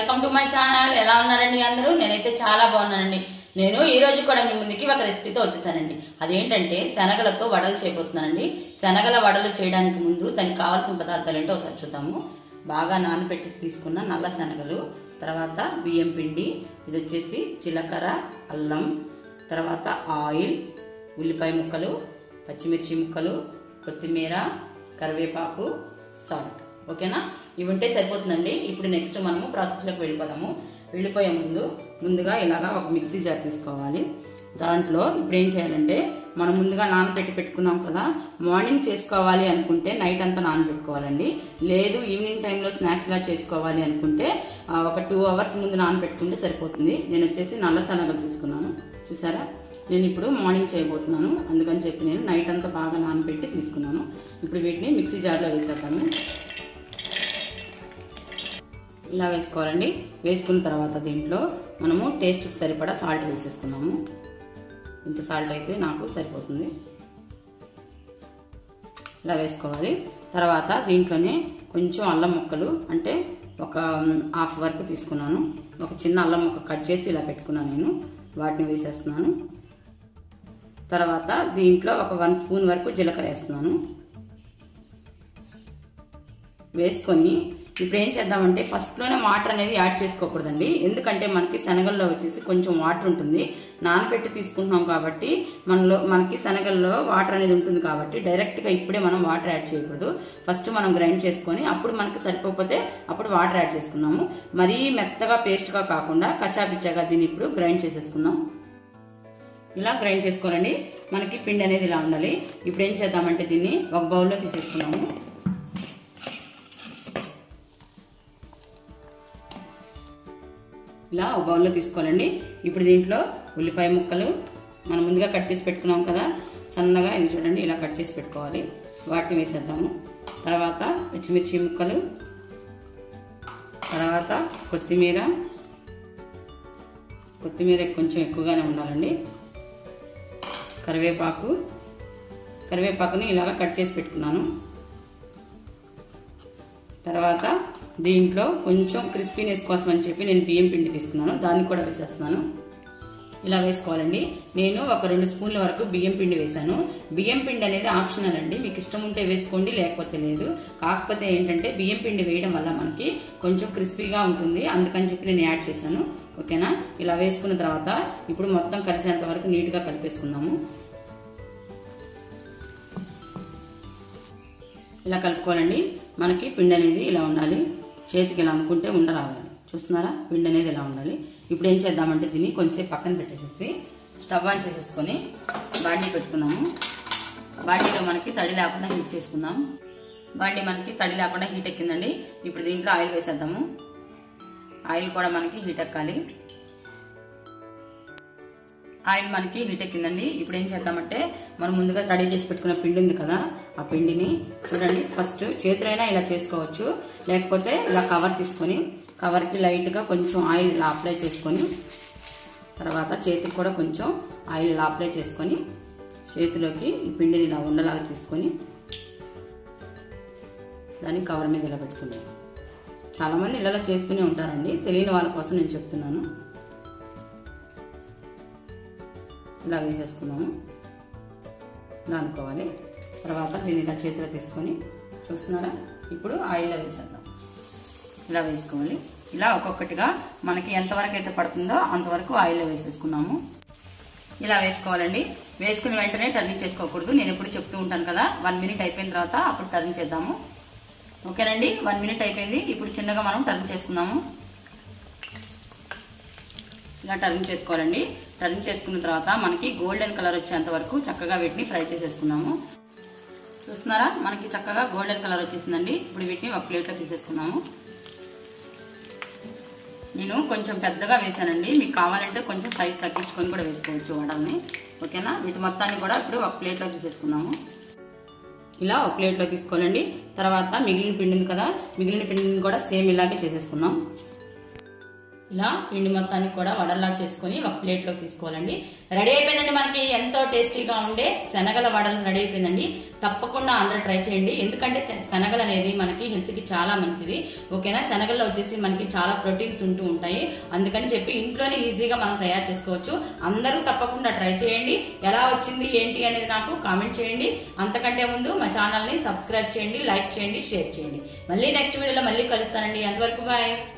welcome to my channel ఎలా ఉన్నారండి అందరూ నేనైతే చాలా బాగున్నానండి నేను ఈ రోజు కూడా మీ ముందుకి ఒక రెసిపీతో వచ్చేసానండి అదేంటంటే శనగలతో వడలు చేయబోతున్నానండి శనగల వడలు చేయడానికి ముందు దానికి కావాల్సిన పదార్థాలు ఏంటో ఒకసారి చూద్దాము బాగా నానబెట్టి తీసుకున్న నల్ల శనగలు తర్వాత బియ్యం పిండి ఇది వచ్చేసి జీలకర్ర అల్లం తర్వాత ఆయిల్ ఉల్లిపాయ ముక్కలు పచ్చిమిర్చి ముక్కలు కొత్తిమీర కరివేపాకు సాల్ట్ ఓకేనా ఇవి ఉంటే సరిపోతుందండి ఇప్పుడు నెక్స్ట్ మనము ప్రాసెస్లోకి వెళ్ళిపోదాము వెళ్ళిపోయే ముందు ముందుగా ఇలాగా ఒక మిక్సీ జార్ తీసుకోవాలి దాంట్లో ఇప్పుడు ఏం చేయాలంటే మనం ముందుగా నానబెట్టి పెట్టుకున్నాం కదా మార్నింగ్ చేసుకోవాలి అనుకుంటే నైట్ అంతా నానబెట్టుకోవాలండి లేదు ఈవినింగ్ టైంలో స్నాక్స్ లా చేసుకోవాలి అనుకుంటే ఆ, ఒక టూ అవర్స్ ముందు నానబెట్టుకుంటే సరిపోతుంది నేను వచ్చేసి నల్ల శనగలు తీసుకున్నాను చూసారా నేను ఇప్పుడు మార్నింగ్ చేయబోతున్నాను అందుకని చెప్పి నేను నైట్ అంతా బాగా నానబెట్టి తీసుకున్నాను ఇప్పుడు వీటిని మిక్సీ జార్లో వేసేద్దాము ఇలా వేసుకోవాలండి వేసుకున్న తర్వాత దీంట్లో మనము టేస్ట్కి సరిపడా సాల్ట్ వేసేసుకున్నాము ఇంత సాల్ట్ అయితే నాకు సరిపోతుంది ఇలా వేసుకోవాలి తర్వాత దీంట్లోనే కొంచెం అల్లం ముక్కలు అంటే ఒక హాఫ్ వరకు తీసుకున్నాను ఒక చిన్న అల్లం ముక్క కట్ చేసి ఇలా పెట్టుకున్నాను నేను వాటిని వేసేస్తున్నాను తర్వాత దీంట్లో ఒక వన్ స్పూన్ వరకు జీలకర్ర వేస్తున్నాను వేసుకొని ఇప్పుడు ఏం చేద్దామంటే ఫస్ట్లోనే వాటర్ అనేది యాడ్ చేసుకోకూడదండి ఎందుకంటే మనకి శనగల్లో వచ్చేసి కొంచెం వాటర్ ఉంటుంది నానబెట్టి తీసుకుంటున్నాం కాబట్టి మనలో మనకి శనగల్లో వాటర్ అనేది ఉంటుంది కాబట్టి డైరెక్ట్గా ఇప్పుడే మనం వాటర్ యాడ్ చేయకూడదు ఫస్ట్ మనం గ్రైండ్ చేసుకొని అప్పుడు మనకి సరిపోకపోతే అప్పుడు వాటర్ యాడ్ చేసుకుందాము మరీ మెత్తగా పేస్ట్గా కాకుండా కచ్చాపిచ్చాగా దీన్ని ఇప్పుడు గ్రైండ్ చేసేసుకుందాం ఇలా గ్రైండ్ చేసుకోవాలండి మనకి పిండి అనేది ఇలా ఉండాలి ఇప్పుడు ఏం చేద్దామంటే దీన్ని ఒక బౌల్లో తీసేసుకున్నాము ఇలా ఒక బౌల్లో తీసుకోవాలండి ఇప్పుడు దీంట్లో ఉల్లిపాయ ముక్కలు మనం ముందుగా కట్ చేసి పెట్టుకున్నాం కదా సన్నగా ఇది చూడండి ఇలా కట్ చేసి పెట్టుకోవాలి వాటిని వేసేద్దాము తర్వాత పచ్చిమిర్చి ముక్కలు తర్వాత కొత్తిమీర కొత్తిమీర కొంచెం ఎక్కువగానే ఉండాలండి కరివేపాకు కరివేపాకుని ఇలాగ కట్ చేసి పెట్టుకున్నాను తర్వాత దీంట్లో కొంచెం క్రిస్పీనెస్ కోసం అని చెప్పి నేను బియ్యం పిండి తీసుకున్నాను దాన్ని కూడా వేసేస్తున్నాను ఇలా వేసుకోవాలండి నేను ఒక రెండు స్పూన్ల వరకు బియ్యం పిండి వేశాను బియ్యం పిండి అనేది ఆప్షనల్ అండి మీకు ఇష్టం ఉంటే వేసుకోండి లేకపోతే లేదు కాకపోతే ఏంటంటే బియ్యం పిండి వేయడం వల్ల మనకి కొంచెం క్రిస్పీగా ఉంటుంది అందుకని చెప్పి నేను యాడ్ చేశాను ఓకేనా ఇలా వేసుకున్న తర్వాత ఇప్పుడు మొత్తం కలిసేంత వరకు నీట్గా కలిపేసుకుందాము ఇలా కలుపుకోవాలండి మనకి పిండి అనేది ఇలా ఉండాలి చేతికి ఇలా అనుకుంటే ఉండ రావాలి చూస్తున్నారా పిండి అనేది ఇలా ఉండాలి ఇప్పుడు ఏం చేద్దామంటే దీన్ని కొంచెంసేపు పక్కన పెట్టేసేసి స్టవ్ ఆన్ చేసేసుకొని బాండీ పెట్టుకున్నాము బాండీలో మనకి తడి లేకుండా హీట్ చేసుకుందాం బాండీ మనకి తడి లేకుండా హీట్ ఎక్కిందండి ఇప్పుడు దీంట్లో ఆయిల్ వేసేద్దాము ఆయిల్ కూడా మనకి హీట్ ఎక్కాలి ఆయిల్ మనకి హీట్ ఎక్కిందండి ఇప్పుడు ఏం చేద్దామంటే మనం ముందుగా రెడీ చేసి పెట్టుకున్న పిండి ఉంది కదా ఆ పిండిని చూడండి ఫస్ట్ చేతులైనా ఇలా చేసుకోవచ్చు లేకపోతే ఇలా కవర్ తీసుకొని కవర్కి లైట్గా కొంచెం ఆయిల్ ఇలా అప్లై చేసుకొని తర్వాత చేతికి కూడా కొంచెం ఆయిల్ ఇలా అప్లై చేసుకొని చేతిలోకి ఈ పిండిని ఇలా ఉండలాగా తీసుకొని దాన్ని కవర్ మీద ఇలా పెట్టుకుందాం చాలామంది ఇళ్ళలో చేస్తూనే ఉంటారండి తెలియని వాళ్ళ కోసం నేను చెప్తున్నాను ఇలా వేసేసుకున్నాము ఇలా అనుకోవాలి తర్వాత దీన్ని ఇలా చేతిలో తీసుకొని చూస్తున్నారా ఇప్పుడు ఆయిల్లో వేసేద్దాం ఇలా వేసుకోవాలి ఇలా ఒక్కొక్కటిగా మనకి ఎంతవరకు అయితే పడుతుందో అంతవరకు ఆయిల్లో వేసేసుకున్నాము ఇలా వేసుకోవాలండి వేసుకుని వెంటనే టర్నింగ్ చేసుకోకూడదు నేను ఎప్పుడు చెప్తూ ఉంటాను కదా వన్ మినిట్ అయిపోయిన తర్వాత అప్పుడు టర్న్ చేద్దాము ఓకేనండి వన్ మినిట్ అయిపోయింది ఇప్పుడు చిన్నగా మనం టర్న్ చేసుకుందాము ఇలా టర్న్ చేసుకోవాలండి టర్న్ చేసుకున్న తర్వాత మనకి గోల్డెన్ కలర్ వచ్చేంత వరకు చక్కగా వీటిని ఫ్రై చేసేసుకున్నాము చూస్తున్నారా మనకి చక్కగా గోల్డెన్ కలర్ వచ్చేసిందండి ఇప్పుడు వీటిని ఒక ప్లేట్లో తీసేసుకున్నాము నేను కొంచెం పెద్దగా వేసానండి మీకు కావాలంటే కొంచెం సైజ్ తగ్గించుకొని కూడా వేసుకోవచ్చు వడల్ని ఓకేనా వీటి మొత్తాన్ని కూడా ఇప్పుడు ఒక ప్లేట్లో తీసేసుకున్నాము ఇలా ఒక ప్లేట్లో తీసుకోవాలండి తర్వాత మిగిలిన పిండి ఉంది కదా మిగిలిన పిండిని కూడా సేమ్ ఇలాగే చేసేసుకుందాం ఇలా పిండి మొత్తాన్ని కూడా వడల్లా చేసుకొని ఒక ప్లేట్లో తీసుకోవాలండి రెడీ అయిపోయిందండి మనకి ఎంతో టేస్టీగా ఉండే శనగల వడలు రెడీ అయిపోయిందండి తప్పకుండా అందరూ ట్రై చేయండి ఎందుకంటే తె- శనగలు అనేది మనకి హెల్త్ కి చాలా మంచిది ఓకేనా శనగల్లో వచ్చేసి మనకి చాలా ప్రోటీన్స్ ఉంటూ ఉంటాయి అందుకని చెప్పి ఇంట్లోనే ఈజీగా మనం తయారు చేసుకోవచ్చు అందరూ తప్పకుండా ట్రై చేయండి ఎలా వచ్చింది ఏంటి అనేది నాకు కామెంట్ చేయండి అంతకంటే ముందు మా ఛానల్ ని సబ్స్క్రైబ్ చేయండి లైక్ చేయండి షేర్ చేయండి మళ్ళీ నెక్స్ట్ వీడియోలో మళ్ళీ కలుస్తానండి అంతవరకు బాయ్